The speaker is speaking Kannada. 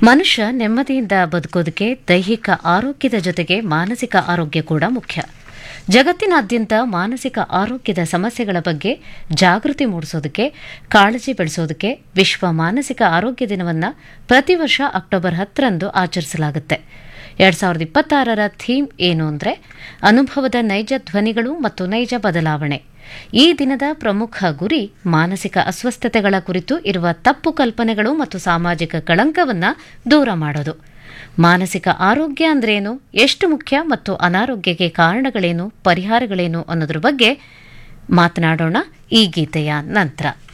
ಮನುಷ್ಯ ನೆಮ್ಮದಿಯಿಂದ ಬದುಕೋದಕ್ಕೆ ದೈಹಿಕ ಆರೋಗ್ಯದ ಜೊತೆಗೆ ಮಾನಸಿಕ ಆರೋಗ್ಯ ಕೂಡ ಮುಖ್ಯ ಜಗತ್ತಿನಾದ್ಯಂತ ಮಾನಸಿಕ ಆರೋಗ್ಯದ ಸಮಸ್ಯೆಗಳ ಬಗ್ಗೆ ಜಾಗೃತಿ ಮೂಡಿಸೋದಕ್ಕೆ ಕಾಳಜಿ ಬೆಳೆಸೋದಕ್ಕೆ ವಿಶ್ವ ಮಾನಸಿಕ ಆರೋಗ್ಯ ದಿನವನ್ನು ಪ್ರತಿ ವರ್ಷ ಅಕ್ಟೋಬರ್ ಹತ್ತರಂದು ಆಚರಿಸಲಾಗುತ್ತೆ ಎರಡ್ ಸಾವಿರದ ಇಪ್ಪತ್ತಾರರ ಥೀಮ್ ಏನು ಅಂದರೆ ಅನುಭವದ ನೈಜ ಧ್ವನಿಗಳು ಮತ್ತು ನೈಜ ಬದಲಾವಣೆ ಈ ದಿನದ ಪ್ರಮುಖ ಗುರಿ ಮಾನಸಿಕ ಅಸ್ವಸ್ಥತೆಗಳ ಕುರಿತು ಇರುವ ತಪ್ಪು ಕಲ್ಪನೆಗಳು ಮತ್ತು ಸಾಮಾಜಿಕ ಕಳಂಕವನ್ನು ದೂರ ಮಾಡೋದು ಮಾನಸಿಕ ಆರೋಗ್ಯ ಅಂದ್ರೇನು ಎಷ್ಟು ಮುಖ್ಯ ಮತ್ತು ಅನಾರೋಗ್ಯಕ್ಕೆ ಕಾರಣಗಳೇನು ಪರಿಹಾರಗಳೇನು ಅನ್ನೋದ್ರ ಬಗ್ಗೆ ಮಾತನಾಡೋಣ ಈ ಗೀತೆಯ ನಂತರ